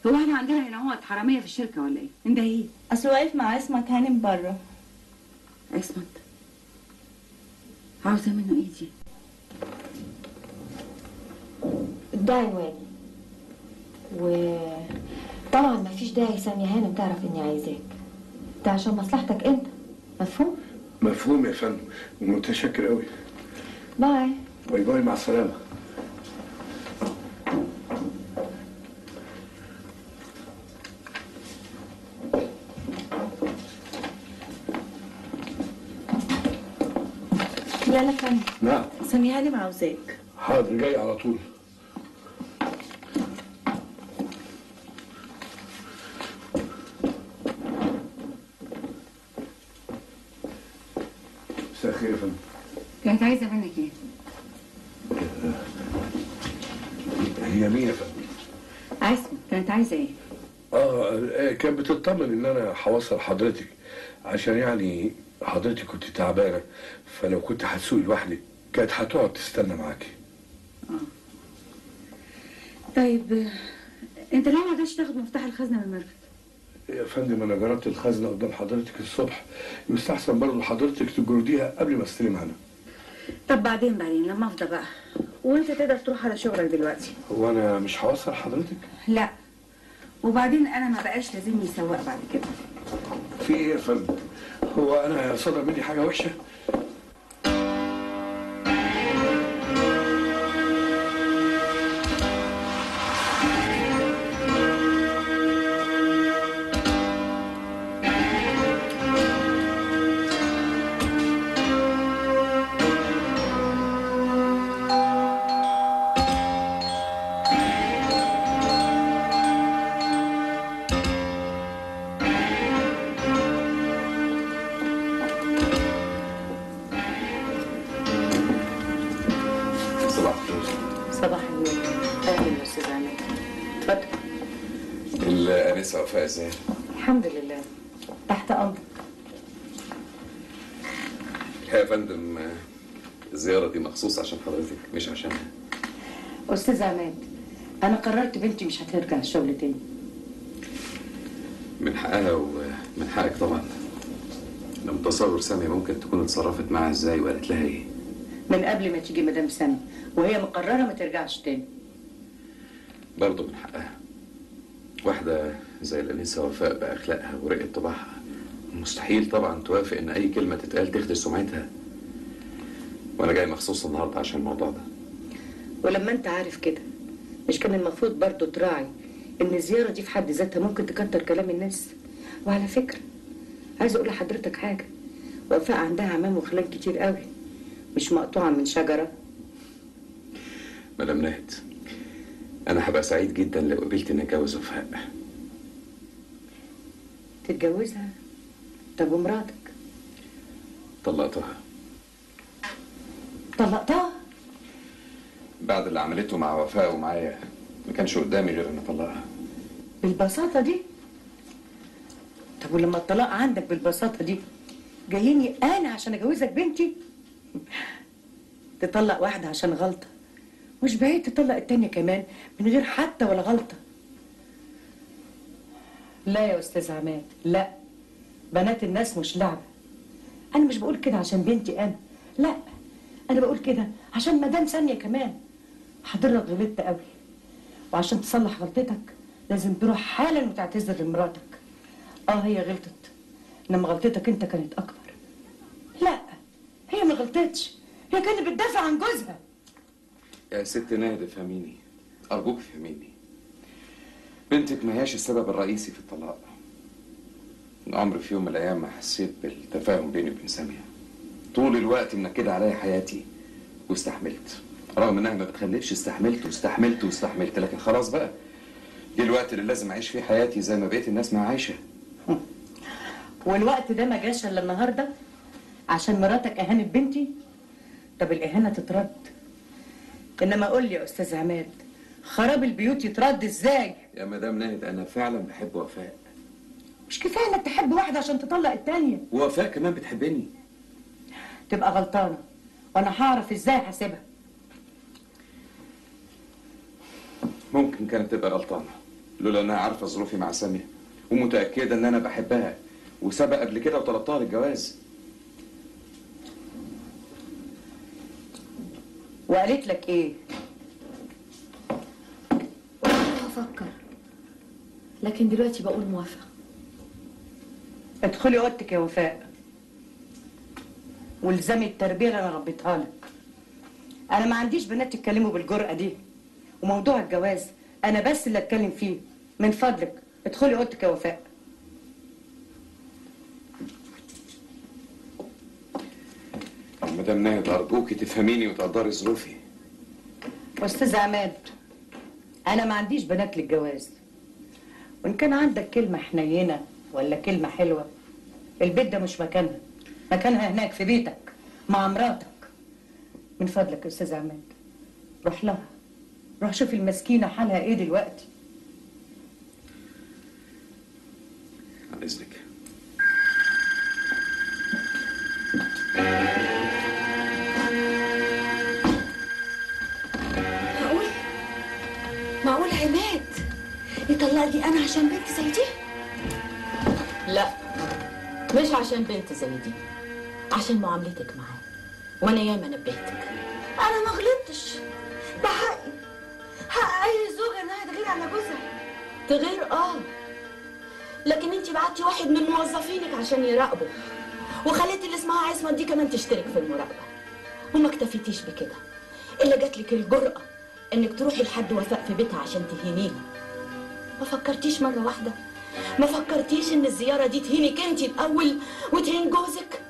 هو احنا عندنا هنا هو حراميه في الشركه ولا ايه انت ايه اصل واقف مع عصمت هانم بره عصمت عاوزه منه ايه دي ده عنواني وطبعا ما فيش داعي سامية هانم تعرف اني عايزاك ده عشان مصلحتك انت مفهوم مفهوم يا فندم ومتشكر قوي باي باي باي مع السلامه لا لا كان نعم سامية هانم عاوزاك حاضر جاي على طول مساء الخير يا فندم كانت عايزه منك ايه هي مين يا فندم؟ عصمت كانت عايزه ايه اه كانت بتطمن ان انا هوصل حضرتك عشان يعني حضرتك كنت تعبانه فلو كنت هتسوقي لوحدك كانت هتقعد تستنى معاكي طيب آه، انت ليه ما جاش تاخد مفتاح الخزنه من المركز يا فندم انا جربت الخزنه قدام حضرتك الصبح يستحسن برضه حضرتك تجرديها قبل ما استلمها انا طب بعدين بعدين لما افضى بقى وانت تقدر تروح على شغلك دلوقتي هو انا مش هوصل حضرتك لا وبعدين انا ما بقاش لازمني سواق بعد كده في ايه يا فندم هو انا صدر مني حاجه وحشه صباح الخير صباح النور اهلا يا استاذ عماد اتفضل الانسه وفاء ازاي الحمد لله تحت امرك يا فندم آه، الزياره دي مخصوص عشان حضرتك مش عشان استاذ عماد انا قررت بنتي مش هترجع الشغل تاني من حقها ومن حقك طبعا انا متصور سامية ممكن تكون اتصرفت معاها ازاي وقالت لها ايه من قبل ما تيجي مدام سامي وهي مقرره ما ترجعش تاني برضه من حقها واحدة زي الأنسة وفاء بأخلاقها ورقة طباعها مستحيل طبعا توافق إن أي كلمة تتقال تخدش سمعتها وأنا جاي مخصوص النهاردة عشان الموضوع ده ولما انت عارف كده مش كان المفروض برضو تراعي ان الزياره دي في حد ذاتها ممكن تكتر كلام الناس وعلى فكره عايزه اقول لحضرتك حاجه وفاء عندها عمام وخلان كتير قوي مش مقطوعه من شجره مدام نهد أنا هبقى سعيد جدا لو قبلت إني أتجوز وفاء تتجوزها طب ومراتك طلقتها طلقتها بعد اللي عملته مع وفاء ومعايا ما كانش قدامي غير إن أطلقها بالبساطه دي طب ولما الطلاق عندك بالبساطه دي جاييني انا عشان اجوزك بنتي تطلق واحده عشان غلطه مش بعيد تطلق التانية كمان من غير حتى ولا غلطه لا يا استاذ عماد لا بنات الناس مش لعبه انا مش بقول كده عشان بنتي انا لا انا بقول كده عشان مدام ساميه كمان حضرتك غلطت قوي وعشان تصلح غلطتك لازم تروح حالا وتعتذر لمراتك اه هي غلطت انما غلطتك انت كانت اكبر لا هي ما غلطتش هي كانت بتدافع عن جوزها يا ست نهد افهميني أرجوك افهميني بنتك ما هياش السبب الرئيسي في الطلاق عمري في يوم من الأيام ما حسيت بالتفاهم بيني وبين سامية طول الوقت منكدة عليا حياتي واستحملت رغم انها ما بتخليش استحملت واستحملت واستحملت لكن خلاص بقى جه الوقت اللي لازم اعيش فيه حياتي زي ما بقيت الناس ما عايشه والوقت ده ما جاش الا النهارده عشان مراتك اهانت بنتي طب الاهانه تترد انما قول لي يا استاذ عماد خراب البيوت يترد ازاي يا مدام ناهد انا فعلا بحب وفاء مش كفايه انك تحب واحده عشان تطلق التانيه ووفاء كمان بتحبني تبقى غلطانه وانا هعرف ازاي احاسبها ممكن كانت تبقى غلطانه لولا انها عارفه ظروفي مع ساميه ومتاكده ان انا بحبها وسبق قبل كده وطلبتها للجواز وقالت لك ايه هفكر لكن دلوقتي بقول موافقة ادخلي اوضتك يا وفاء والزمي التربيه اللي انا ربيتها لك انا ما عنديش بنات يتكلموا بالجرأه دي وموضوع الجواز انا بس اللي اتكلم فيه من فضلك ادخلي اوضتك يا وفاء مدام ناهد ارجوكي تفهميني وتقدري ظروفي استاذ عماد انا ما عنديش بنات للجواز وان كان عندك كلمه حنينه ولا كلمه حلوه البيت ده مش مكانها مكانها هناك في بيتك مع مراتك من فضلك يا استاذ عماد روح لها روح شوف المسكينه حالها ايه دلوقتي عن اذنك معقول معقول عماد يطلقني انا عشان بنت زي دي لا مش عشان بنت زي دي عشان معاملتك معاه وانا ياما نبهتك انا ما غلطتش ده حقي حق اي زوجة انها تغير على جوزها تغير اه لكن انت بعتي واحد من موظفينك عشان يراقبه وخليتي اللي اسمها عصمت دي كمان تشترك في المراقبه وما اكتفيتيش بكده الا جاتلك الجرأة انك تروحي لحد وفاء في بيتها عشان تهينيها ما فكرتيش مرة واحدة ما فكرتيش ان الزيارة دي تهينك انت الاول وتهين جوزك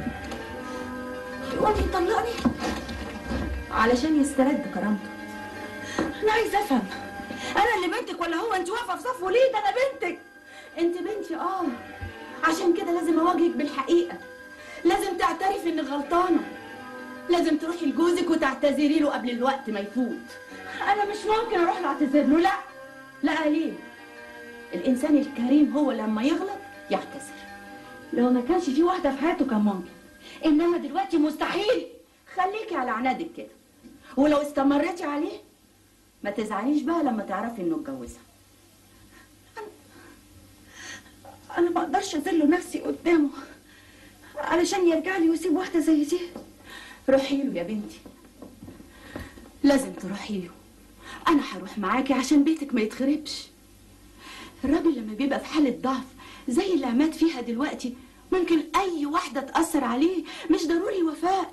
يقوم يطلقني علشان يسترد كرامته انا عايزه افهم انا اللي بنتك ولا هو انت واقفه في صفه ليه ده انا بنتك انت بنتي اه عشان كده لازم اواجهك بالحقيقه لازم تعترفي انك غلطانه لازم تروحي لجوزك وتعتذري له قبل الوقت ما يفوت انا مش ممكن اروح له اعتذر له لا لا ليه الانسان الكريم هو لما يغلط يعتذر لو ما كانش في واحده في حياته كان ممكن انما دلوقتي مستحيل خليكي على عنادك كده ولو استمرتي عليه ما تزعليش بقى لما تعرفي انه اتجوزها انا ما اقدرش اذل نفسي قدامه علشان يرجع لي ويسيب واحده زي دي روحي له يا بنتي لازم تروحي له انا هروح معاكي عشان بيتك ما يتخربش الراجل لما بيبقى في حالة ضعف زي اللي عماد فيها دلوقتي ممكن اي واحدة تأثر عليه مش ضروري وفاء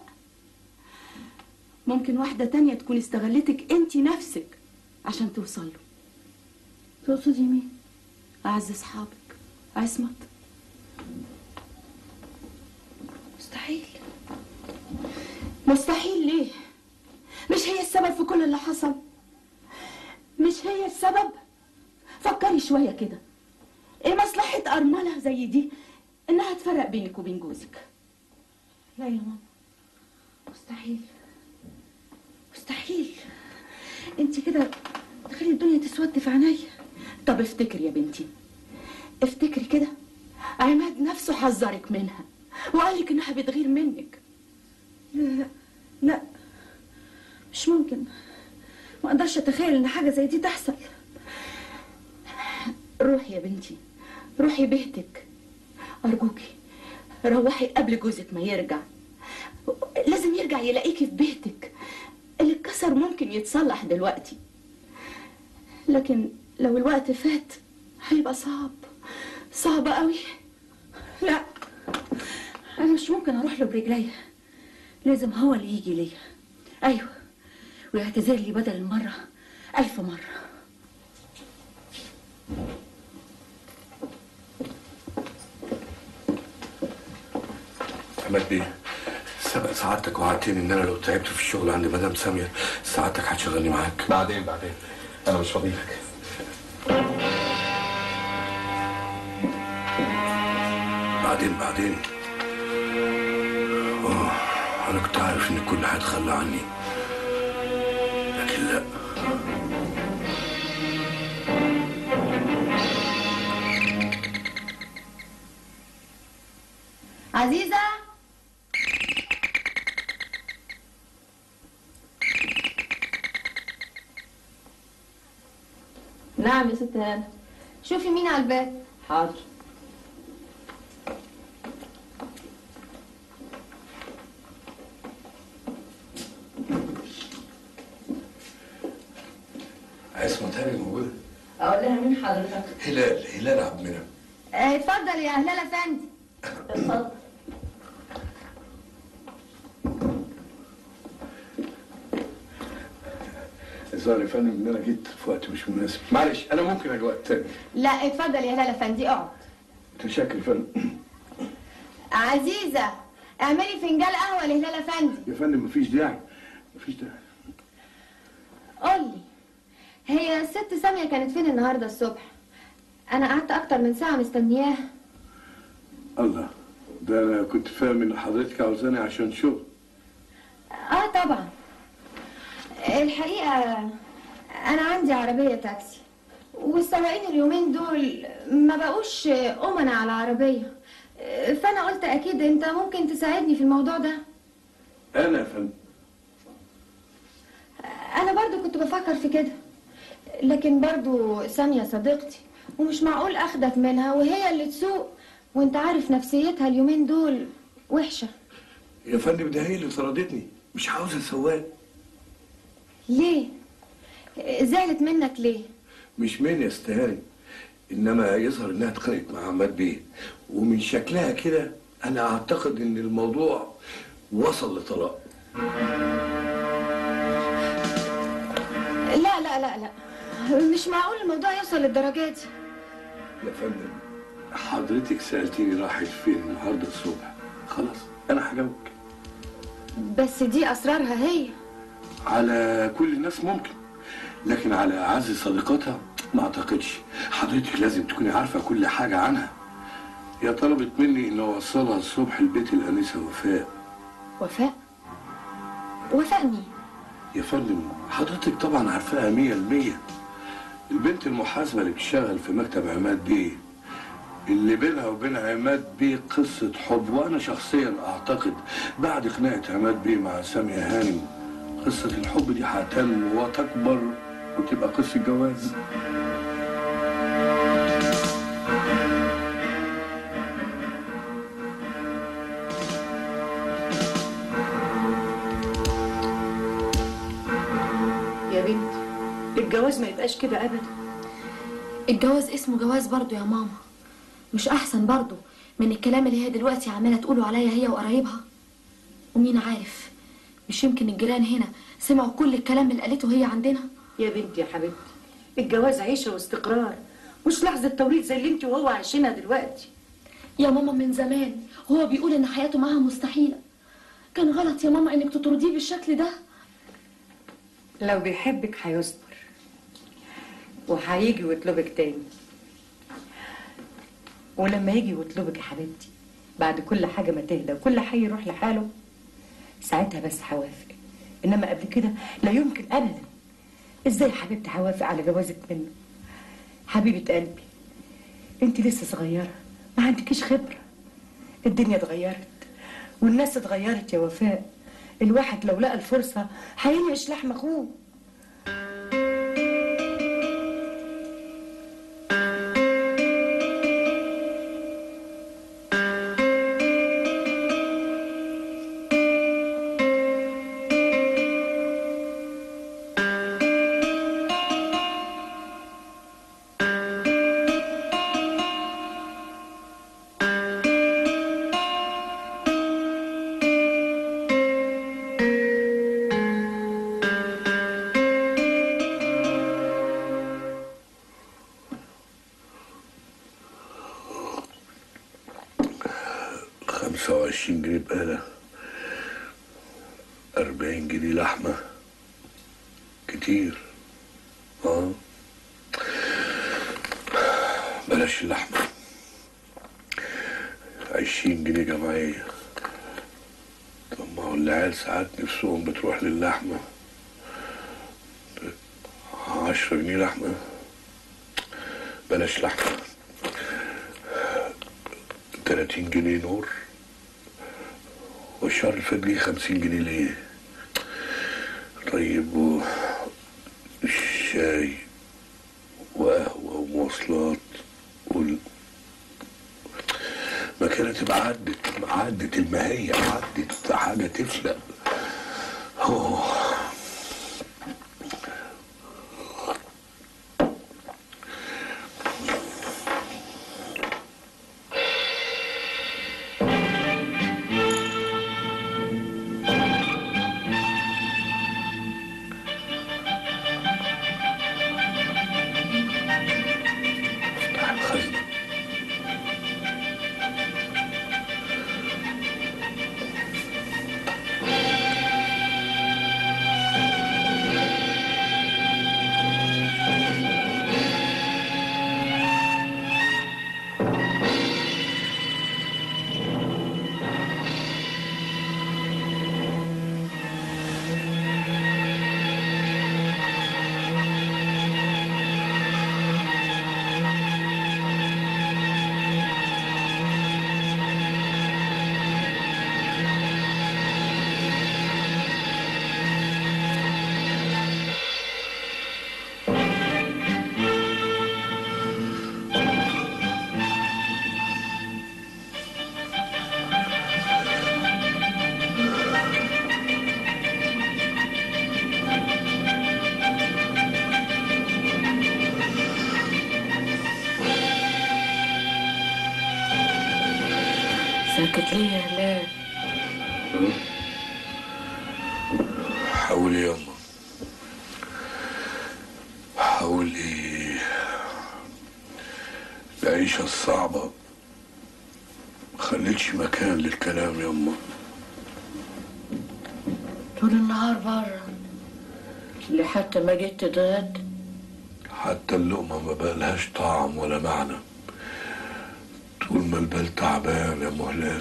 ممكن واحدة تانية تكون استغلتك انت نفسك عشان توصل له تقصدي مين اعز اصحابك عصمت مستحيل مستحيل ليه مش هي السبب في كل اللي حصل مش هي السبب فكري شوية كده ايه مصلحة أرملة زي دي انها تفرق بينك وبين جوزك لا يا ماما مستحيل مستحيل انت كده تخلي الدنيا تسود في عينيا طب افتكري يا بنتي افتكري كده عماد نفسه حذرك منها وقالك انها بتغير منك لا لا لا مش ممكن ما اقدرش اتخيل ان حاجه زي دي تحصل روحي يا بنتي روحي بيتك أرجوكي روحي قبل جوزك ما يرجع لازم يرجع يلاقيكي في بيتك اللي اتكسر ممكن يتصلح دلوقتي لكن لو الوقت فات هيبقى صعب صعب قوي لا انا مش ممكن اروح له برجليا لازم هو اللي يجي ليا ايوه ويعتذر لي بدل المره الف مره عماد بيه سبق سعادتك وعدتني ان انا لو تعبت في الشغل عند مدام ساميه سعادتك هتشغلني معاك بعدين بعدين انا مش فاضيلك بعدين بعدين اه انا كنت عارف ان الكل هيتخلى عني لكن لا عزيزه نعم يا ست هانة شوفي مين على الباب حاضر عصمت هاني موجودة اقول لها مين حضرتك هلال هلال عبد المنعم آه، اتفضل يا هلال افندي اتفضل الظاهر يا فندم ان انا جيت في وقت مش مناسب معلش انا ممكن اجي وقت تاني لا اتفضل يا هلال افندي اقعد متشكر يا فندم عزيزة اعملي فنجان قهوة لهلال افندي يا فندم مفيش داعي مفيش داعي قولي هي الست سامية كانت فين النهاردة الصبح انا قعدت اكتر من ساعة مستنياها الله ده انا كنت فاهم ان حضرتك عاوزاني عشان شغل اه طبعا الحقيقة انا عندي عربية تاكسي والسواقين اليومين دول ما بقوش أمنا على العربية فأنا قلت أكيد أنت ممكن تساعدني في الموضوع ده انا يا فندم أنا برضو كنت بفكر في كده لكن برضو سامية صديقتي ومش معقول أخدك منها وهي اللي تسوق وانت عارف نفسيتها اليومين دول وحشة يا فندم ده هي اللي طردتني مش عاوزه سواق ليه؟ زعلت منك ليه؟ مش مين يا استهاني انما يظهر انها اتخانقت مع عماد بيه ومن شكلها كده انا اعتقد ان الموضوع وصل لطلاق لا لا لا لا مش معقول الموضوع يوصل للدرجة دي يا فندم حضرتك سالتيني راحت فين النهارده الصبح خلاص انا هجاوبك بس دي أسرارها هي على كل الناس ممكن لكن على اعز صديقاتها ما اعتقدش حضرتك لازم تكوني عارفه كل حاجه عنها هي طلبت مني ان اوصلها الصبح لبيت الانسه وفاء وفاء وفاء مين؟ يا فندم حضرتك طبعا عارفاها مية المية البنت المحاسبة اللي بتشتغل في مكتب عماد بيه اللي بينها وبين عماد بيه قصة حب وأنا شخصيا أعتقد بعد خناقة عماد بيه مع سامية هانم قصة الحب دي هتنمو وتكبر وتبقى قصة جواز يا بنت الجواز ما يبقاش كده ابدا الجواز اسمه جواز برضو يا ماما مش احسن برضو من الكلام اللي هي دلوقتي عماله تقوله عليا هي وقرايبها ومين عارف مش يمكن الجيران هنا سمعوا كل الكلام اللي قالته هي عندنا يا بنتي يا حبيبتي الجواز عيشه واستقرار مش لحظه توريط زي اللي انت وهو عايشينها دلوقتي يا ماما من زمان هو بيقول ان حياته معاها مستحيله كان غلط يا ماما انك تطرديه بالشكل ده لو بيحبك هيصبر وهيجي ويطلبك تاني ولما يجي ويطلبك يا حبيبتي بعد كل حاجه ما تهدى وكل حي يروح لحاله ساعتها بس هوافق انما قبل كده لا يمكن ابدا ازاي يا حبيبتي هوافق على جوازك منه حبيبه قلبي انت لسه صغيره ما عندكيش خبره الدنيا اتغيرت والناس اتغيرت يا وفاء الواحد لو لقى الفرصه هينعش لحم اخوه خمسة وعشرين جنيه بقالة أربعين جنيه لحمة كتير اه بلاش اللحمة عشرين جنيه جمعية طب ما هو العيال ساعات نفسهم بتروح للحمة عشرة جنيه لحمة بلاش لحمة تلاتين جنيه نور والشهر اللي فات جه خمسين جنيه ليه طيب و الشاي وقهوة المواصلات وال ما كانت تبقى عدت عدت الماهية عدت حاجة تفلق أوه. افتح الخزنة ساكت ليه يا هلال حاولي ياما حاولي العيشة الصعبة خليتش مكان للكلام ياما طول النهار بره اللي حتى ما جيت تتغدى حتى اللقمة ما بقالهاش طعم ولا معنى طول ما البال تعبان يا مهلال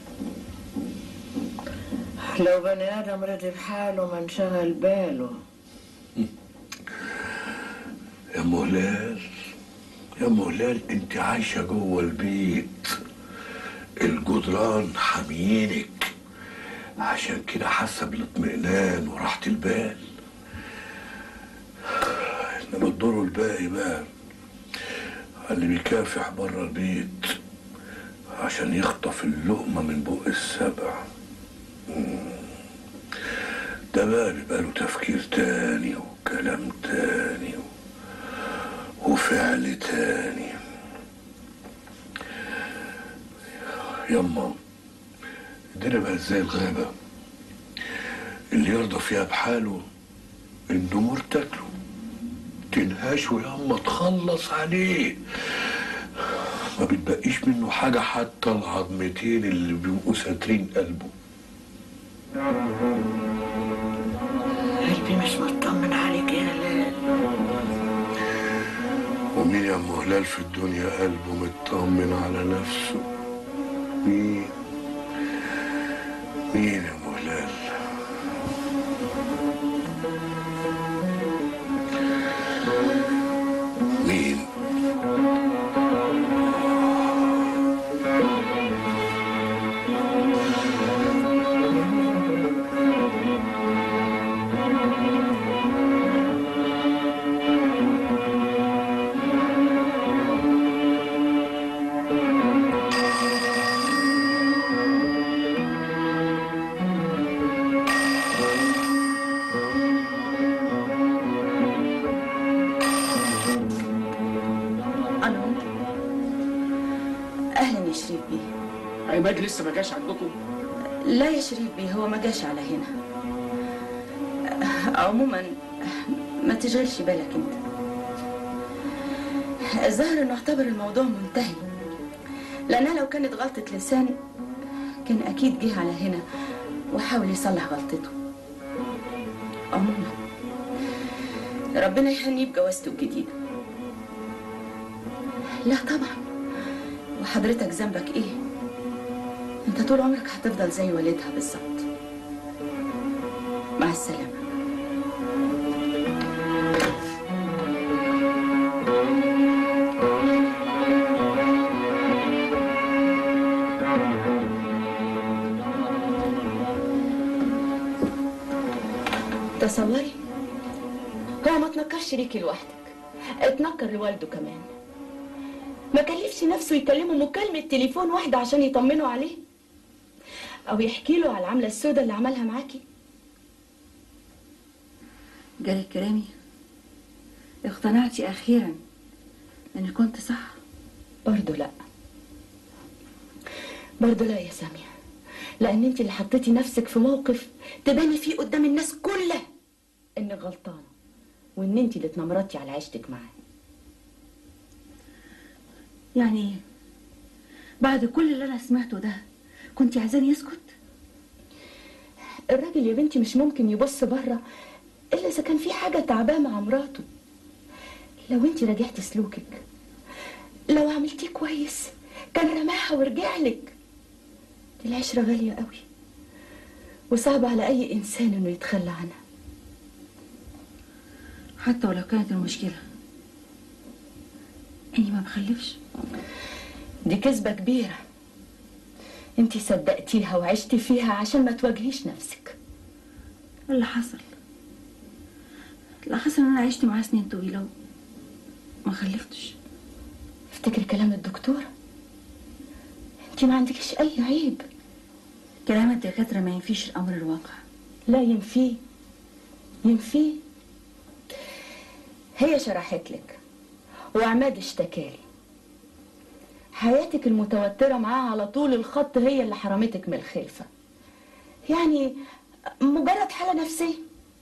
لو بني ادم رضي بحاله ما انشغل باله يا مهلال يا مهلال انت عايشة جوه البيت الجدران حاميينك عشان كده حاسة بالاطمئنان وراحة البال انما الدور الباقي بقى اللي بيكافح بره البيت عشان يخطف اللقمة من بق السبع مم. ده بقى بيبقى له تفكير تاني وكلام تاني وفعل تاني يما الدنيا بقت زي الغابة اللي يرضى فيها بحاله النمور تاكله تنهاش وياما تخلص عليه ما بتبقيش منه حاجة حتى العظمتين اللي بيبقوا ساترين قلبه قلبي مش مطمن عليك يا هلال ومين يا ام هلال في الدنيا قلبه مطمن على نفسه مين مين يا ام هلال مين الو اهلا يا شريف بيه عماد لسه ما جاش عندكم لا يا شريف بيه هو ما جاش على هنا عموما ما تشغلش بالك انت الظاهر انه اعتبر الموضوع منتهي لانها لو كانت غلطة لسان كان اكيد جه على هنا وحاول يصلح غلطته عموما ربنا يهنيه بجوازته الجديدة لا طبعا وحضرتك ذنبك ايه انت طول عمرك هتفضل زي والدها بالظبط مع السلامة تصوري هو ما تنكرش ليكي لوحدك اتنكر لوالده كمان ما كلفش نفسه يكلمه مكالمة تليفون واحدة عشان يطمنوا عليه أو يحكي له على العملة السوداء اللي عملها معاكي جالك كلامي اقتنعتي أخيرا إني كنت صح برضه لا برضه لا يا سامية لأن انت اللي حطيتي نفسك في موقف تباني فيه قدام الناس كلها انك غلطانة وان انت اللي اتنمرتي على عيشتك معاه يعني إيه؟ بعد كل اللي أنا سمعته ده كنت عايزاني يسكت الراجل يا بنتي مش ممكن يبص بره الا اذا كان في حاجه تعباه مع مراته لو انت راجعتي سلوكك لو عملتيه كويس كان رماها ورجع لك دي العشره غاليه قوي وصعب على اي انسان انه يتخلى عنها حتى ولو كانت المشكلة إني ما بخلفش دي كذبه كبيره انت صدقتيها وعشتي فيها عشان ما تواجهيش نفسك اللي حصل اللي حصل إن أنا عشت معاه سنين طويلة وما خلفتش افتكري كلام الدكتور انت ما عندكش اي عيب كلام الدكاترة ما ينفيش الأمر الواقع لا ينفيه ينفيه هي شرحت لك وعماد اشتكالي حياتك المتوترة معاه على طول الخط هي اللي حرمتك من الخلفة يعني مجرد حالة نفسية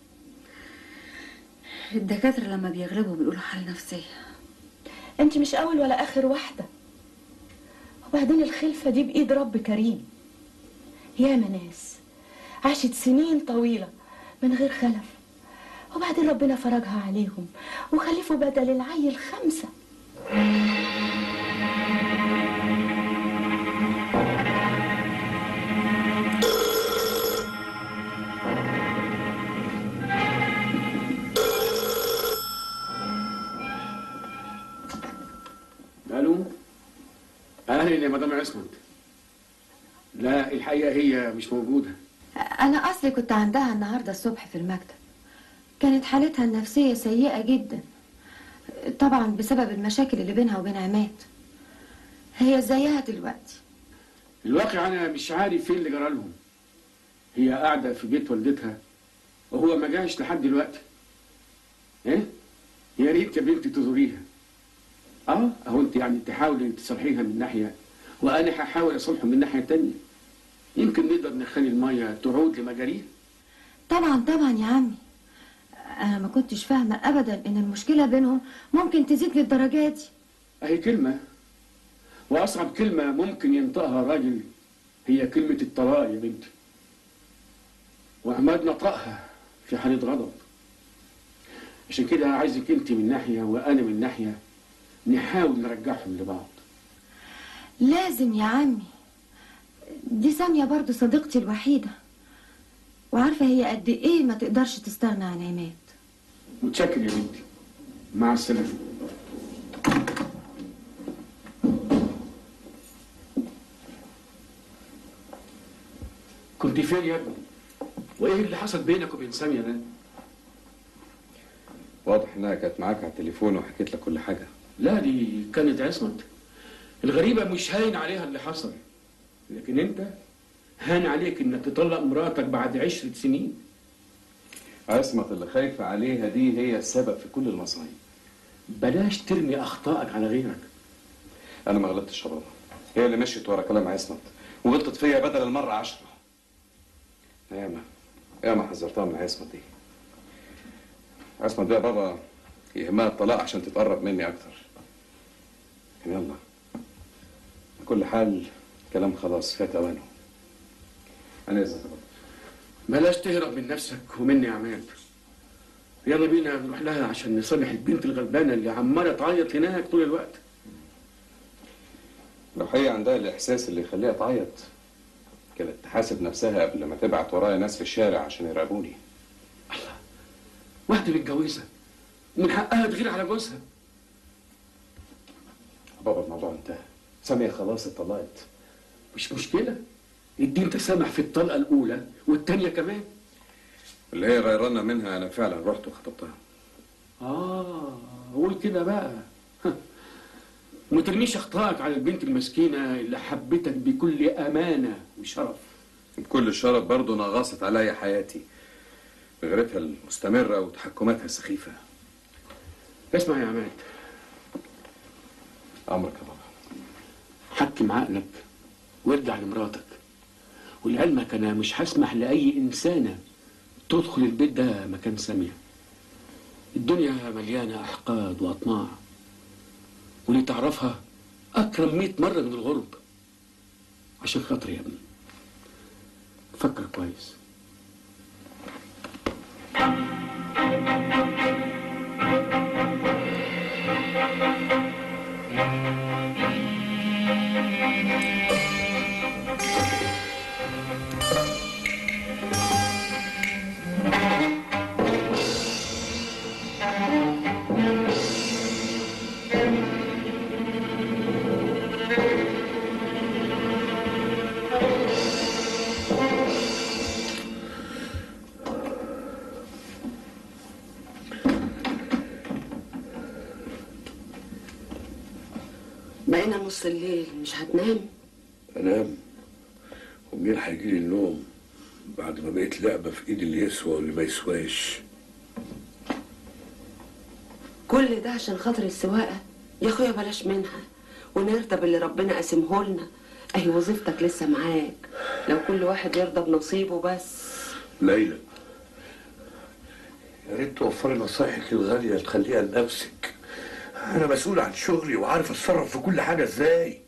الدكاترة لما بيغلبوا بيقولوا حالة نفسية انت مش اول ولا اخر واحدة وبعدين الخلفة دي بايد رب كريم ياما ناس عاشت سنين طويلة من غير خلف وبعدين ربنا فرجها عليهم وخلفوا بدل العيل خمسة الو اهلا يا مدام عصمت لا الحقيقه هي مش موجوده أنا أصلي كنت عندها النهاردة الصبح في المكتب كانت حالتها النفسية سيئة جدا طبعا بسبب المشاكل اللي بينها وبين عماد هي زيها دلوقتي الواقع انا مش عارف ايه اللي جرى لهم هي قاعده في بيت والدتها وهو ما جاش لحد دلوقتي ايه يا ريت يا بنتي تزوريها اه اهو انت يعني تحاولي تصلحيها من ناحيه وانا هحاول اصلحه من ناحيه تانية يمكن نقدر نخلي الميه تعود لمجاريها طبعا طبعا يا عمي أنا ما كنتش فاهمة أبدا إن المشكلة بينهم ممكن تزيد للدرجة دي اهي كلمه واصعب كلمه ممكن ينطقها راجل هي كلمه الطلاق يا بنتي وعماد نطقها في حاله غضب عشان كده عايزك انت من ناحيه وانا من ناحيه نحاول نرجعهم لبعض لازم يا عمي دي سامية برضو صديقتي الوحيدة وعارفة هي قد إيه ما تقدرش تستغنى عن عماد متشكر يا بنتي مع السلامه كنت فين يا ابني وايه اللي حصل بينك وبين ساميه ده واضح انها كانت معاك على التليفون وحكيت لك كل حاجه لا دي كانت عصمت الغريبة مش هاين عليها اللي حصل لكن انت هان عليك انك تطلق مراتك بعد عشرة سنين عصمت اللي خايفه عليها دي هي السبب في كل المصايب بلاش ترمي اخطائك على غيرك انا ما غلطتش يا بابا هي اللي مشيت ورا كلام عصمت وغلطت فيا بدل المره عشرة ياما ياما حذرتها من عصمت دي عصمت دي يا بابا يهمها الطلاق عشان تتقرب مني اكتر لكن يلا كل حال كلام خلاص فات اوانه انا اذا بابا بلاش تهرب من نفسك ومني يا عماد يلا بينا نروح لها عشان نصلح البنت الغلبانة اللي عمالة تعيط هناك طول الوقت لو هي عندها الإحساس اللي يخليها تعيط كانت تحاسب نفسها قبل ما تبعت ورايا ناس في الشارع عشان يراقبوني واحدة متجوزة ومن حقها تغير على جوزها بابا الموضوع انتهى سامية خلاص اتطلقت مش مشكلة الدين تسامح في الطلقة الأولى والتانية كمان اللي هي غيرنا منها أنا فعلا رحت وخطبتها آه قول كده بقى وما ترميش اخطائك على البنت المسكينه اللي حبتك بكل امانه وشرف بكل شرف برضه نغصت عليا حياتي بغيرتها المستمرة وتحكماتها السخيفة اسمع يا عماد أمرك يا بابا حكم عقلك وارجع لمراتك ولعلمك انا مش هسمح لاي انسانه تدخل البيت ده مكان ساميه الدنيا مليانه احقاد واطماع واللي تعرفها اكرم مئة مره من الغرب عشان خاطري يا ابني فكر كويس بقينا نص الليل مش هتنام انام ومنين هيجيلي النوم بعد ما بقيت لعبه في ايد اللي يسوى واللي ما يسواش كل ده عشان خاطر السواقه يا اخويا بلاش منها ونرضى باللي ربنا قاسمه لنا اهي وظيفتك لسه معاك لو كل واحد يرضى بنصيبه بس ليلى يا ريت توفري نصايحك الغاليه تخليها لنفسك انا مسؤول عن شغلي وعارف اتصرف في كل حاجه ازاي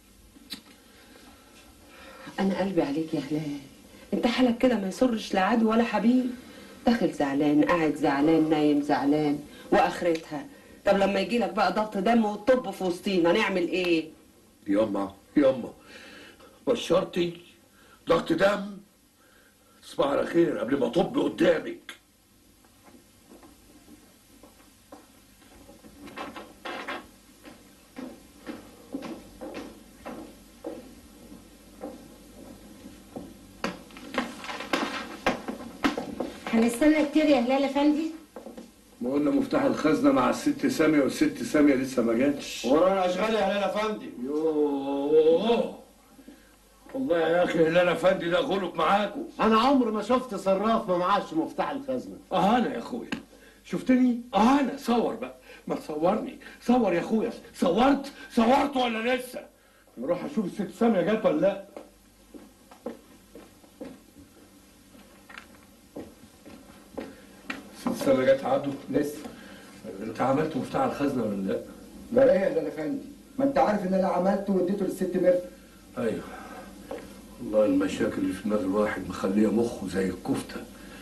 انا قلبي عليك يا هلال انت حالك كده ما يسرش لا عدو ولا حبيب داخل زعلان قاعد زعلان نايم زعلان واخرتها طب لما يجي لك بقى ضغط دم والطب في وسطينا نعمل ايه ياما ياما بشرتي ضغط دم تصبح على خير قبل ما اطب قدامك هنستنى كتير يا هلال افندي ما قلنا مفتاح الخزنه مع الست ساميه والست ساميه لسه ما جاتش ورانا اشغال يا هلال افندي يوه والله يا اخي هلال افندي ده غلب معاكم انا عمري ما شفت صراف ما معاش مفتاح الخزنه اه انا يا اخويا شفتني اه انا صور بقى ما تصورني صور يا اخويا صورت صورت ولا لسه نروح اشوف الست ساميه جت ولا لا الست ساميه جت عدو لسه انت عملت مفتاح الخزنه ولا لا لا ايه يا هلال افندي ما انت عارف ان انا عملته واديته للست ميرفت ايوه والله المشاكل اللي في دماغ الواحد مخليه مخه زي الكفته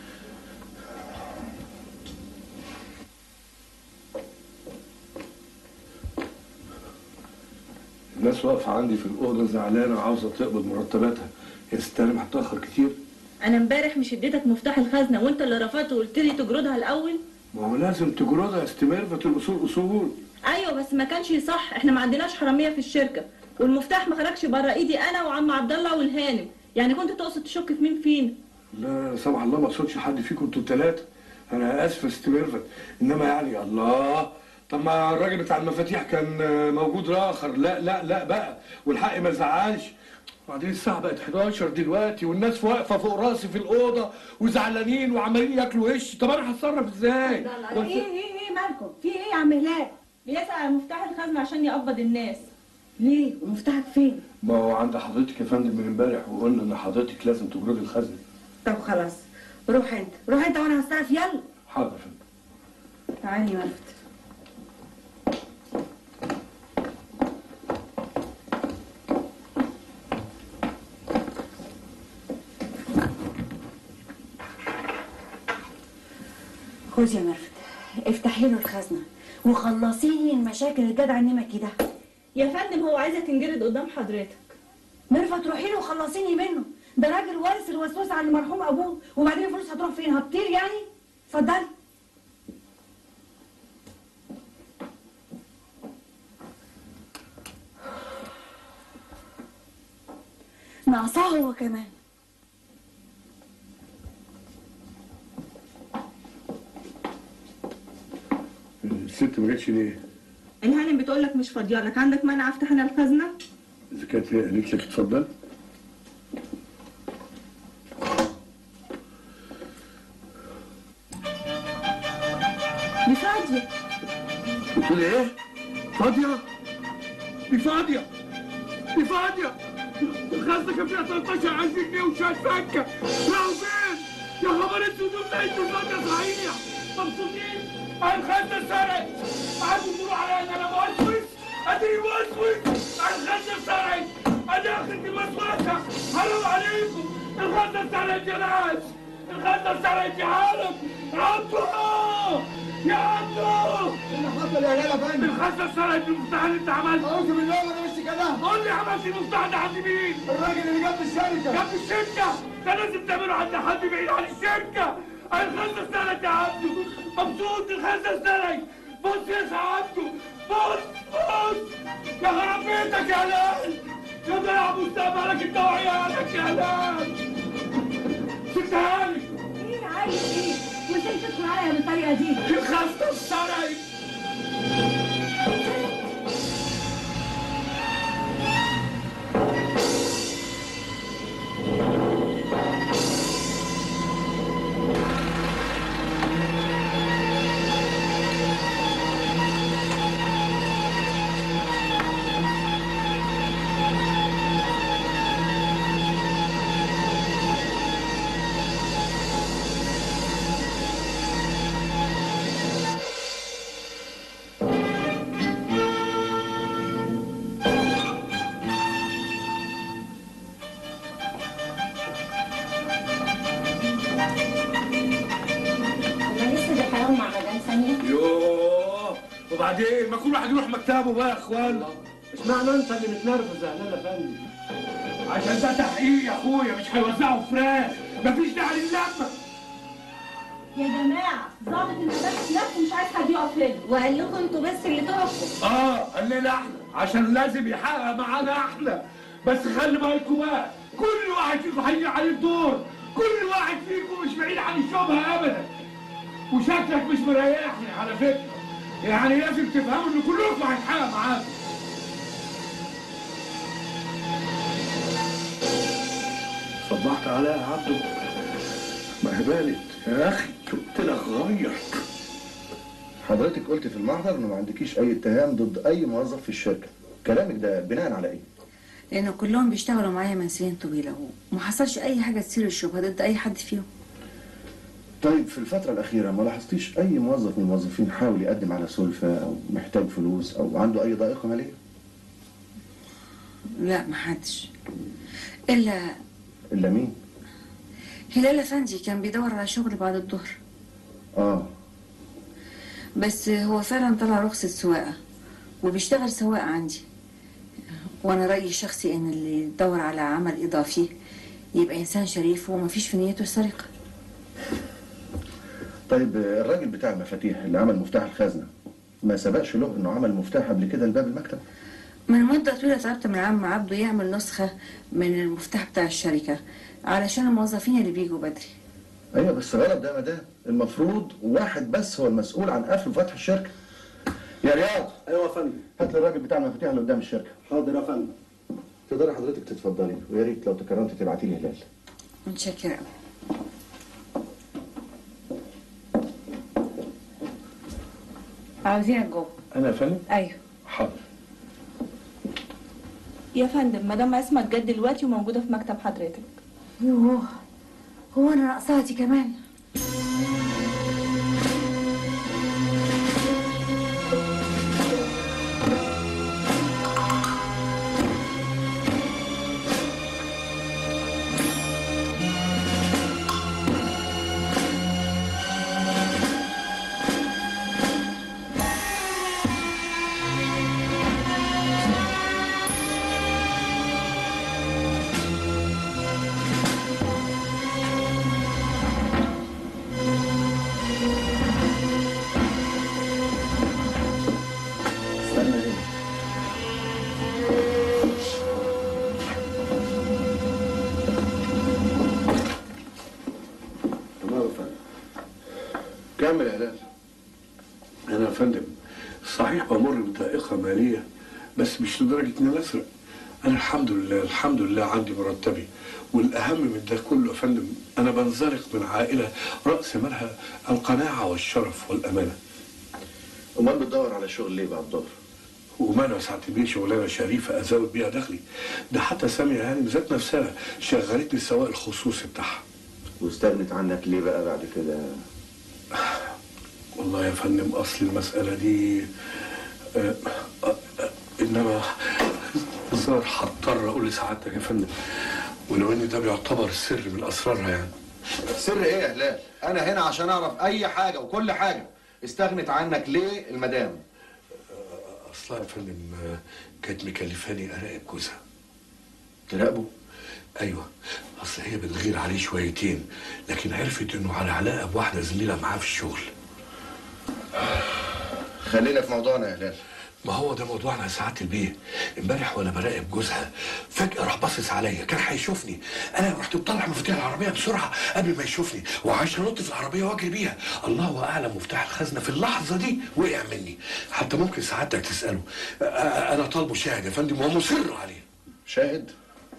الناس واقفه عندي في الاوضه زعلانه عاوزه تقبض مرتباتها هي ستانم هتاخر كتير انا امبارح مش اديتك مفتاح الخزنه وانت اللي رفضت وقلت لي تجردها الاول ما هو لازم تجردها استمرار الاصول اصول ايوه بس ما كانش صح احنا ما عندناش حراميه في الشركه والمفتاح ما خرجش بره ايدي انا وعم عبد الله والهانم يعني كنت تقصد تشك في مين فينا لا لا سمح الله ما اقصدش حد فيكم انتوا الثلاثه انا اسف استمرفت انما يعني الله طب ما الراجل بتاع المفاتيح كان موجود اخر لا لا لا بقى والحق ما يزعلش وبعدين الساعة بقت 11 دلوقتي والناس واقفة فوق راسي في الأوضة وزعلانين وعمالين ياكلوا وش طب أنا هتصرف إزاي؟ ايه ايه ايه مالكم في ايه يا عم هلال بيسأل عن مفتاح الخزنه عشان يقبض الناس ليه ومفتاحك فين ما هو عند حضرتك يا فندم من امبارح وقلنا إن حضرتك لازم تجردي الخزنة طب خلاص روح انت روح انت وانا هستعرف يلا حاضر يا فندم تعالي يا مرفت خدي يا مرفت افتحي له الخزنه وخلصيني المشاكل الجدع النمكي ده يا فندم هو عايزه تنجرد قدام حضرتك مرفت روحي له وخلصيني منه ده راجل وارث الوسوسه عن المرحوم ابوه وبعدين الفلوس هتروح فين هتطير يعني اتفضلي ناقصاه هو كمان الست ما جاتش ليه؟ الهانم بتقول لك مش فاضيه لك عندك مانع افتح انا الخزنه اذا كانت هي قالت لك اتفضل دي فاضيه بتقول ايه؟ فاضية؟ دي فاضية دي فاضية الخزنة كان فيها 13000 جنيه وشوية فكة راحوا فين؟ يا خبر اسود دول لقيتوا الفاضية صحيح مبسوطين؟ الخزنة اتسرقت قعدوا تقولوا عليا ان انا موسوس اديني موسوس الخزنة اتسرقت ادي اخرة الوسوسة حرام عليكم الخزنة اتسرقت يا ناس الخزنة اتسرقت يا عالم عبدو يا عبدو اللي حصل يا هلال افندي الخزنة اتسرقت المفتاح اللي انت عملته اعوذ بالله ما مش كده قول لي عملت المفتاح ده عند مين؟ الراجل اللي جنب الشركه جنب الشركة ده لازم تعمله عند حد بعيد عن الشركة الخزنة اتسرقت يا عبدو مبسوط الخزنة اتسرقت بص يا عبدو بص بص يا خراب بيتك يا هلال يا ضيع مستقبلك انت وعيالك يا هلال سبتها لي ايه عايز ايه؟ وازاي تدخل عليا بالطريقه دي؟ الخزنة اتسرقت هما لسه بيحاولوا مع مدام ثانية؟ يوه وبعدين ما كل واحد يروح مكتبه بقى يا اخوان اشمعنى انت اللي متنرفز يا هلال افندي عشان ده تحقيق يا اخويا مش هيوزعوا فراخ مفيش داعي للمه يا جماعه ظابط المدرسه نفسه مش عايز حد يقف هنا وقال لكم انتوا بس اللي تقفوا اه قال لنا احنا عشان لازم يحقق معانا احنا بس خلي بالكم بقى كل واحد فيكم هيجي عليه الدور كل واحد فيكم مش بعيد عن الشبهه ابدا وشكلك مش مريحني على فكره يعني لازم تفهموا ان كلكم هيتحقق معاكم صبحت عليها يا عبده ما هي بانت يا اخي قلت لك غير حضرتك قلت في المحضر انه ما عندكيش اي اتهام ضد اي موظف في الشركه كلامك ده بناء على ايه لان كلهم بيشتغلوا معايا من سنين طويله وما حصلش اي حاجه تثير الشبهه ضد اي حد فيهم طيب في الفتره الاخيره ما لاحظتيش اي موظف من الموظفين حاول يقدم على سلفه او محتاج فلوس او عنده اي ضائقه ماليه لا ما حدش الا الا مين هلال افندي كان بيدور على شغل بعد الظهر اه بس هو فعلا طلع رخصة سواقة وبيشتغل سواق عندي وانا رأيي الشخصي ان اللي يدور على عمل اضافي يبقى انسان شريف ومفيش في نيته السرقة طيب الراجل بتاع المفاتيح اللي عمل مفتاح الخزنه ما سبقش له انه عمل مفتاح قبل كده لباب المكتب من مدة طويلة طلبت من عم عبده يعمل نسخة من المفتاح بتاع الشركة علشان الموظفين اللي بيجوا بدري ايوه بس غلط ده يا مدام المفروض واحد بس هو المسؤول عن قفل وفتح الشركه يا رياض ايوه يا فندم هات لي الراجل بتاع المفاتيح اللي قدام الشركه حاضر يا فندم تقدري حضرتك تتفضلي ويا ريت لو تكرمتي تبعتي لي هلال متشكرة أوي عاوزينك جوه انا يا فندم ايوه حاضر يا فندم مدام اسماء جت دلوقتي وموجوده في مكتب حضرتك يوه هو انا ناقصاها كمان استنى هنا تمام يا فندم كمل يا هلال انا يا فندم صحيح بمر بضائقة مالية بس مش لدرجة إني أسرق أنا الحمد لله الحمد لله عندي مرتبي والأهم من ده كله يا فندم أنا بنزلق من عائلة رأس مالها القناعة والشرف والأمانة امال بتدور على شغل ليه بعد الظهر؟ ومانا ساعة بيه شغلانة شريفة أزود بيها دخلي ده حتى سامية هانم ذات نفسها شغلتني السواق الخصوصي بتاعها واستغنت عنك ليه بقى بعد كده؟ والله يا فندم أصل المسألة دي آه، آه، آه، إنما الظاهر هضطر أقول لسعادتك يا فندم ولو إن ده بيعتبر سر من أسرارها يعني سر ايه يا هلال؟ انا هنا عشان اعرف اي حاجه وكل حاجه استغنت عنك ليه المدام؟ أصلها يا فندم آه، كانت مكلفاني أراقب جوزها تراقبه؟ أيوه أصل هي بتغير عليه شويتين لكن عرفت إنه على علاقة بواحدة زميلة معاه في الشغل خلينا في موضوعنا يا هلال ما هو ده موضوعنا يا سعاده البيه امبارح وانا براقب جوزها فجاه راح باصص عليا كان هيشوفني انا رحت مطلع مفاتيح العربيه بسرعه قبل ما يشوفني وعايش انط في العربيه واجري بيها الله اعلم مفتاح الخزنه في اللحظه دي وقع مني حتى ممكن سعادتك تساله أ- أ- انا طالبه شاهد يا فندم ومصر عليه شاهد؟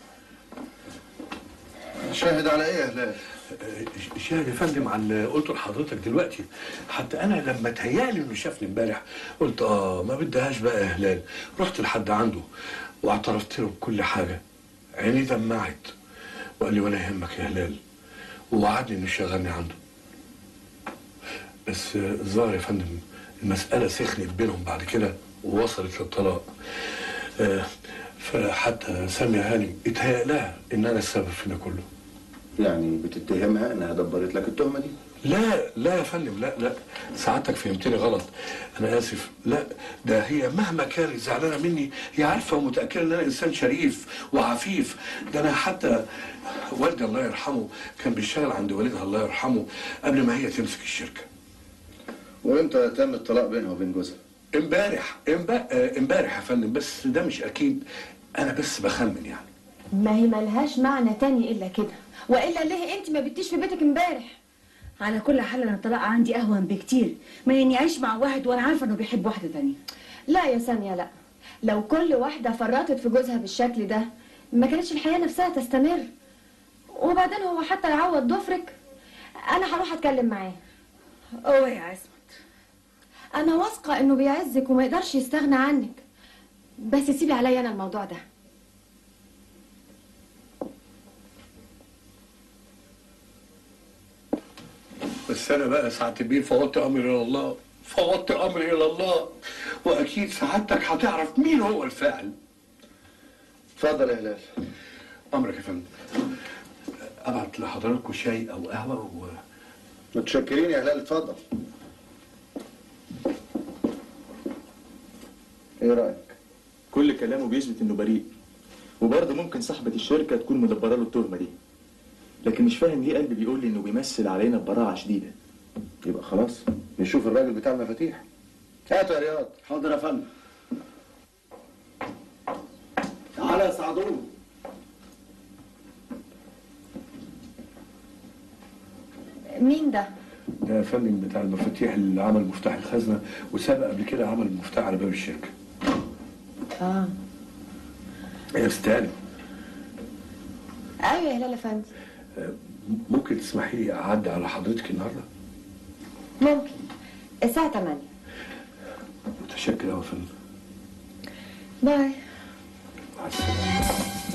شاهد على ايه يا هلال؟ شاهد يا فندم على اللي قلته لحضرتك دلوقتي حتى انا لما تهيالي انه شافني امبارح قلت اه ما بدهاش بقى يا هلال رحت لحد عنده واعترفت له بكل حاجه عيني دمعت وقال لي ولا يهمك يا هلال ووعدني انه يشغلني عنده بس آه، الظاهر يا فندم المساله سخنت بينهم بعد كده ووصلت للطلاق آه، فحتى سامية هانم اتهيأ لها ان انا السبب في ده كله يعني بتتهمها انها دبرت لك التهمه دي؟ لا لا يا فندم لا لا سعادتك فهمتني غلط انا اسف لا ده هي مهما كانت زعلانه مني هي عارفه ومتاكده ان انا انسان شريف وعفيف ده انا حتى والدي الله يرحمه كان بيشتغل عند والدها الله يرحمه قبل ما هي تمسك الشركه وامتى تم الطلاق بينها وبين جوزها؟ امبارح امب- آه، امبارح يا فندم بس ده مش اكيد انا بس بخمن يعني ما هي ملهاش معنى تاني الا كده والا ليه انت ما بتيش في بيتك امبارح على كل حال انا الطلاق عندي اهون بكتير ما اني اعيش مع واحد وانا عارفه انه بيحب واحده تانية لا يا سامية لا لو كل واحدة فرطت في جوزها بالشكل ده ما كانتش الحياة نفسها تستمر وبعدين هو حتى يعوض ضفرك انا هروح اتكلم معاه اوه يا عصمت انا واثقة انه بيعزك وما يقدرش يستغنى عنك بس سيبي عليا انا الموضوع ده بس انا بقى ساعة البيه فوضت امري الى الله فوضت امري الى الله واكيد سعادتك هتعرف مين هو الفاعل اتفضل يا هلال امرك يا فندم ابعت لحضراتكم شاي او قهوه و... متشكرين يا هلال اتفضل ايه رايك؟ كل كلامه بيثبت انه بريء وبرضه ممكن صاحبة الشركة تكون مدبرة له التهمة دي لكن مش فاهم ليه قلبي بيقول لي انه بيمثل علينا ببراعة شديدة يبقى خلاص نشوف الراجل بتاع المفاتيح هاتوا يا رياض حاضر يا فندم تعالى يا سعدون مين ده ده يا فندم بتاع المفاتيح اللي عمل مفتاح الخزنه وسبق قبل كده عمل المفتاح على باب الشركه اه يا استاذ ايوه يا هلال افندي ممكن تسمحي لي اعدي على حضرتك النهارده ممكن الساعة 8 متشكر قوي يا فندم باي مع السلامه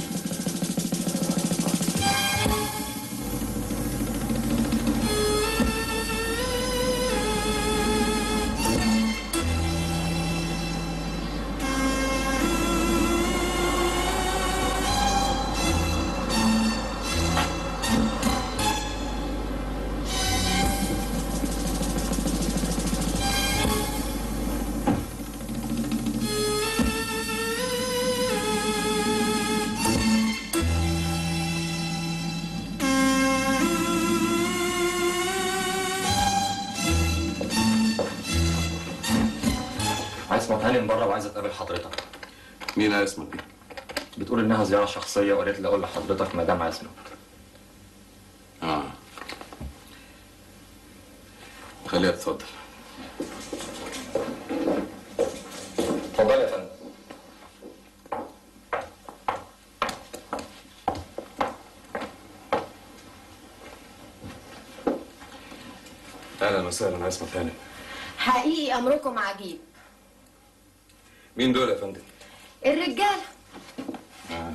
عايزة تاني من بره وعايزة تقابل حضرتك مين اسمك دي؟ بتقول إنها زيارة شخصية وقالت لي أقول لحضرتك مدام عزمة اه خليها تتفضل اهلا وسهلا عصمت هانم حقيقي امركم عجيب مين دول يا فندم؟ الرجاله آه.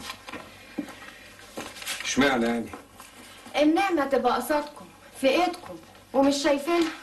اشمعنى يعني؟ النعمه تبقى قصادكم في ايدكم ومش شايفينها